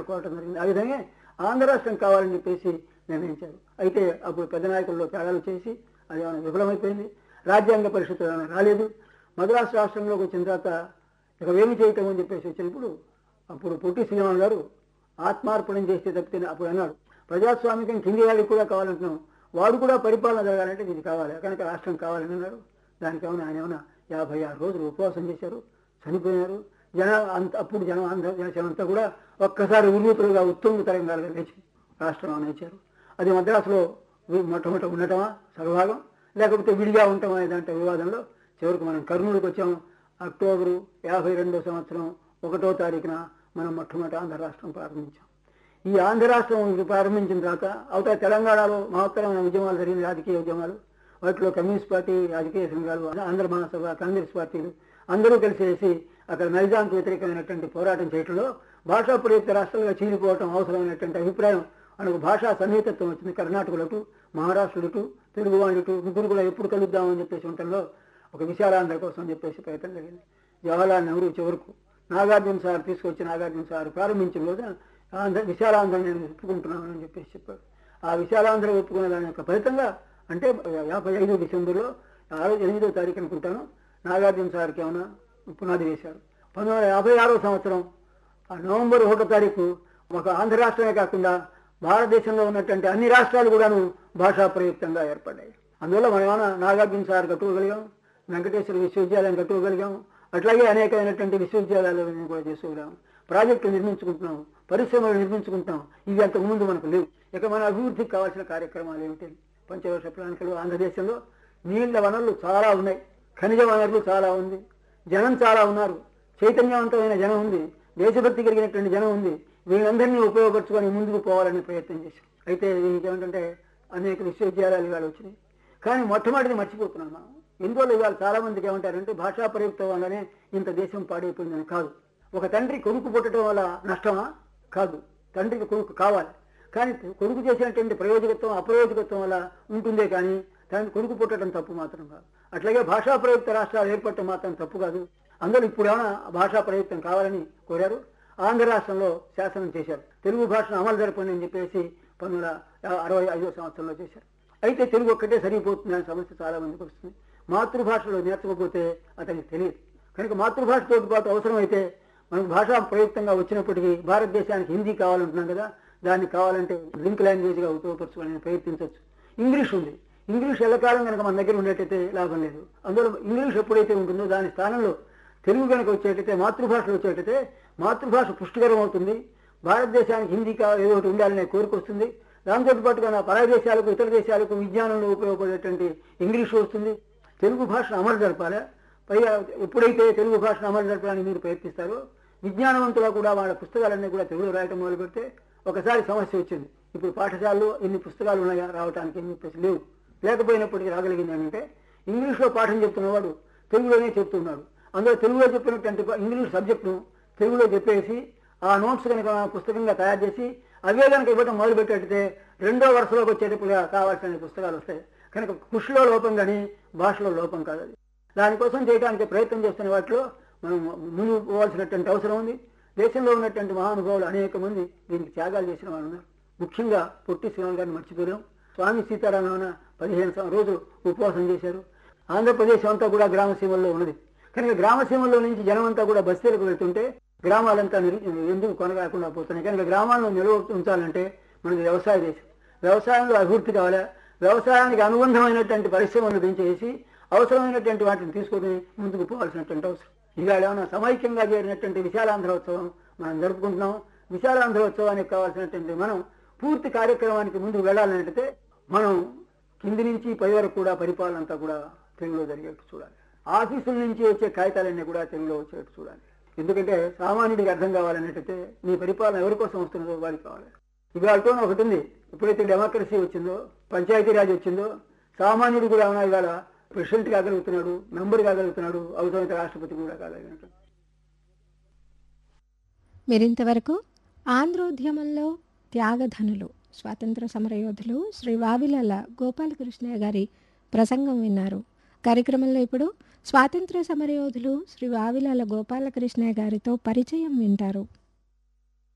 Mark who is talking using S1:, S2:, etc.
S1: కోరటం జరిగింది ఆ విధంగా ఆంధ్ర రాష్ట్రం కావాలని చెప్పేసి నిర్ణయించారు అయితే అప్పుడు పెద్ద నాయకుల్లో త్యాగాలు చేసి అది ఏమైనా విఫలమైపోయింది రాజ్యాంగ పరిషత్తు ఏమైనా రాలేదు మద్రాసు రాష్ట్రంలోకి వచ్చిన తర్వాత ఇక ఏమి చేయటం అని చెప్పేసి వచ్చినప్పుడు అప్పుడు పొట్టి శ్రీరామన్ గారు ఆత్మార్పణం చేస్తే తప్పితే అప్పుడు అన్నాడు ప్రజాస్వామికం కింది వాళ్ళకి కూడా కావాలంటున్నాం వాడు కూడా పరిపాలన జరగాలంటే ఇది కావాలి కనుక రాష్ట్రం కావాలని అన్నారు దానికి ఏమైనా ఆయన ఏమైనా యాభై ఆరు రోజులు ఉపవాసం చేశారు చనిపోయినారు జన అంత అప్పుడు జనం ఆంధ్ర జనం అంతా కూడా ఒక్కసారి ఉర్రూతులుగా ఉత్తుంగ తరంగాలుగా లేచి రాష్ట్రం అనేచారు అది మద్రాసులో వి- మొట్టమొదట ఉండటమా సగభాగం లేకపోతే విడిగా ఉండటమా అనే దాంట్లో వివాదంలో చివరికి మనం కర్నూలుకి వచ్చాము అక్టోబరు యాభై రెండో సంవత్సరం ఒకటో తారీఖున మనం మొట్టమొదటి ఆంధ్ర రాష్ట్రం ప్రారంభించాం ఈ ఆంధ్ర రాష్ట్రం ఇది ప్రారంభించిన తర్వాత అవతల తెలంగాణలో మహత్తరమైన ఉద్యమాలు జరిగిన రాజకీయ ఉద్యమాలు వాటిలో కమ్యూనిస్ట్ పార్టీ రాజకీయ సంఘాలు ఆంధ్ర మహాసభ కాంగ్రెస్ పార్టీలు అందరూ కలిసేసి అక్కడ నైజాంకు వ్యతిరేకమైనటువంటి పోరాటం చేయటంలో భాషా ప్రయుక్త రాష్ట్రాలుగా చీలిపోవటం అవసరమైనటువంటి అభిప్రాయం మనకు భాషా సన్నిహితత్వం వచ్చింది కర్ణాటకలకు మహారాష్ట్రులకు తెలుగు వాళ్ళకు ముగ్గురు కూడా ఎప్పుడు కలుద్దామని చెప్పేసి ఉండటంలో ఒక విశాలాంధ్ర కోసం అని చెప్పేసి ప్రయత్నం జరిగింది జవహర్లాల్ నెహ్రూ చివరకు నాగార్జున సార్ తీసుకొచ్చి నాగార్జున సార్ ప్రారంభించిన రోజున ఆంధ్ర విశాలాంధ్ర నేను ఒప్పుకుంటున్నాను అని చెప్పేసి చెప్పారు ఆ విశాలాంధ్ర ఒప్పుకున్న దాని యొక్క ఫలితంగా అంటే యాభై ఐదు డిసెంబర్లో ఆరో ఎనిమిదో తారీఖు అనుకుంటాను నాగార్జున సార్కి ఏమైనా పునాది వేశారు పంతొమ్మిది వందల యాభై ఆరో సంవత్సరం ఆ నవంబర్ ఒకటో తారీఖు ఒక ఆంధ్ర రాష్ట్రమే కాకుండా భారతదేశంలో ఉన్నటువంటి అన్ని రాష్ట్రాలు కూడాను భాషా ప్రయుక్తంగా ఏర్పడ్డాయి అందువల్ల మనం ఏమైనా నాగార్జున సార్ కట్టుకోగలిగాం వెంకటేశ్వర విశ్వవిద్యాలయం కట్టుకోగలిగాం అట్లాగే అనేకమైనటువంటి విశ్వవిద్యాలయాలను కూడా చేసుకోగలిగాం ప్రాజెక్టులు నిర్మించుకుంటున్నాం పరిశ్రమలు నిర్మించుకుంటున్నాం ఇవి అంతకు ముందు మనకు లేవు ఇక మన అభివృద్ధికి కావాల్సిన కార్యక్రమాలు ఏమిటి పంచవర్ష ప్రణాళికలు ఆంధ్రదేశంలో నీళ్ల వనరులు చాలా ఉన్నాయి ఖనిజ వనరులు చాలా ఉంది జనం చాలా ఉన్నారు చైతన్యవంతమైన జనం ఉంది దేశభక్తి కలిగినటువంటి జనం ఉంది వీళ్ళందరినీ ఉపయోగపరచుకొని ముందుకు పోవాలని ప్రయత్నం చేశాం అయితే దీనికి ఏమిటంటే అనేక విశ్వవిద్యాలయాలు ఇవాళ వచ్చినాయి కానీ మొట్టమొదటిది మర్చిపోతున్నాం మనం ఎందువల్ల ఇవాళ చాలా మందికి ఏమంటారంటే భాషా ప్రయుక్తం వల్లనే ఇంత దేశం పాడైపోయిందని కాదు ఒక తండ్రి కొడుకు పుట్టడం వల్ల నష్టమా కాదు తండ్రికి కొడుకు కావాలి కానీ కొడుకు చేసినటువంటి ప్రయోజకత్వం అప్రయోజకత్వం వల్ల ఉంటుందే కానీ తండ్రి కొడుకు పుట్టడం తప్పు మాత్రం కాదు అట్లాగే భాషా ప్రయుక్త రాష్ట్రాలు ఏర్పడటం మాత్రం తప్పు కాదు అందరూ ఇప్పుడు ఏమైనా భాషా ప్రయుక్తం కావాలని కోరారు ఆంధ్ర రాష్ట్రంలో శాసనం చేశారు తెలుగు భాషను అమలు జరపండి అని చెప్పేసి పంతొమ్మిది వందల అరవై ఐదో సంవత్సరంలో చేశారు అయితే తెలుగు ఒక్కటే సరిపోతుంది అనే సమస్య చాలా మందికి వస్తుంది మాతృభాషలో నేర్చుకోకపోతే అతనికి తెలియదు కనుక మాతృభాషతో పాటు అవసరమైతే మనకు భాషా ప్రయుక్తంగా వచ్చినప్పటికీ భారతదేశానికి హిందీ కావాలంటున్నాం కదా దాన్ని కావాలంటే లింక్ లాంగ్వేజ్గా ఉపయోగపరచుకోవాలని ప్రయత్నించవచ్చు ఇంగ్లీష్ ఉంది ఇంగ్లీష్ ఎల్లకాలం కనుక మన దగ్గర ఉండేటైతే లాభం లేదు అందులో ఇంగ్లీష్ ఎప్పుడైతే ఉంటుందో దాని స్థానంలో తెలుగు కనుక వచ్చేటైతే మాతృభాషలో వచ్చేటైతే మాతృభాష పుష్టికరం అవుతుంది భారతదేశానికి హిందీ కా ఏదో ఒకటి ఉండాలనే కోరిక వస్తుంది దాంతో పాటుగా నా పరాయ దేశాలకు ఇతర దేశాలకు విజ్ఞానంలో ఉపయోగపడేటువంటి ఇంగ్లీష్ వస్తుంది తెలుగు భాషను అమలు జరపాలి పైగా ఎప్పుడైతే తెలుగు భాషను అమలు జరపడానికి మీరు ప్రయత్నిస్తారో విజ్ఞానవంతులు కూడా వాళ్ళ పుస్తకాలన్నీ కూడా తెలుగులో రాయటం మొదలు పెడితే ఒకసారి సమస్య వచ్చింది ఇప్పుడు పాఠశాలలో ఎన్ని పుస్తకాలు ఉన్నాయా రావడానికి అని చెప్పేసి లేవు లేకపోయినప్పటికీ రాగలిగింది ఏంటంటే ఇంగ్లీష్లో పాఠం చెప్తున్నవాడు తెలుగులోనే చెప్తున్నాడు అందులో తెలుగులో చెప్పినటువంటి ఇంగ్లీష్ సబ్జెక్టును తెలుగులో చెప్పేసి ఆ నోట్స్ కనుక పుస్తకంగా తయారు చేసి అవే కనుక ఇవ్వడం మొదలు పెట్టేటైతే రెండో వరుసలోకి వచ్చేటప్పుడు కావాల్సిన పుస్తకాలు వస్తాయి కనుక కృషిలో లోపం కానీ భాషలో లోపం కాదు అది దానికోసం చేయడానికి ప్రయత్నం చేస్తున్న వాటిలో మనం ముందు పోవాల్సినటువంటి అవసరం ఉంది దేశంలో ఉన్నటువంటి మహానుభావులు అనేక మంది దీనికి త్యాగాలు చేసిన వాళ్ళు ఉన్నారు ముఖ్యంగా పొట్టి శ్రీరామ్ గారిని మర్చిపోయాం స్వామి సీతారామన్న పదిహేను సం- రోజులు ఉపవాసం చేశారు ఆంధ్రప్రదేశ్ అంతా కూడా గ్రామ సీమల్లో ఉన్నది కనుక గ్రామ సీమల్లో నుంచి జనం అంతా కూడా బస్తీలకు వెళ్తుంటే గ్రామాలంతా నిరు- ఎందుకు కొనగాకుండా పోతున్నాయి కనుక గ్రామాలను నిల్వ ఉంచాలంటే మనకి వ్యవసాయ దేశం వ్యవసాయంలో అభివృద్ధి కావాలా వ్యవసాయానికి అనుబంధమైనటువంటి పరిశ్రమలను పెంచేసి అవసరమైనటువంటి వాటిని తీసుకొని ముందుకు పోవాల్సినటువంటి అవసరం ఇవాళ ఏమైనా సమైక్యంగా చేరినటువంటి విశాలాంధ్రోత్సవం మనం జరుపుకుంటున్నాం విశాలాంధ్రోత్సవానికి కావాల్సినటువంటి మనం పూర్తి కార్యక్రమానికి ముందుకు వెళ్ళాలంటే మనం కింది నుంచి పై వరకు కూడా పరిపాలన అంతా కూడా తెలుగులో జరిగేట్టు చూడాలి ఆఫీసుల నుంచి వచ్చే కాగితాలన్నీ కూడా తెలుగులో వచ్చేట్టు చూడాలి ఎందుకంటే సామాన్యుడికి అర్థం కావాలనేటైతే నీ పరిపాలన ఎవరి కోసం వస్తున్నదో వారికి కావాలి ఇవాళతో ఒకటి ఉంది ఎప్పుడైతే డెమోక్రసీ వచ్చిందో పంచాయతీరాజ్ వచ్చిందో సామాన్యుడు కూడా ఏమైనా ఇవాళ ప్రెసిడెంట్ కాగలుగుతున్నాడు మెంబర్ కాగలుగుతున్నాడు అవసరమైతే రాష్ట్రపతి కూడా కాగలిగినట్టు
S2: మీరింతవరకు ఆంధ్రోద్యమంలో త్యాగధనులు స్వాతంత్ర సమరయోధులు శ్రీ వావిలల గోపాలకృష్ణయ్య గారి ప్రసంగం విన్నారు కార్యక్రమంలో ఇప్పుడు స్వాతంత్ర సమరయోధులు శ్రీ వావిలాల గోపాలకృష్ణయ్య గారితో పరిచయం వింటారు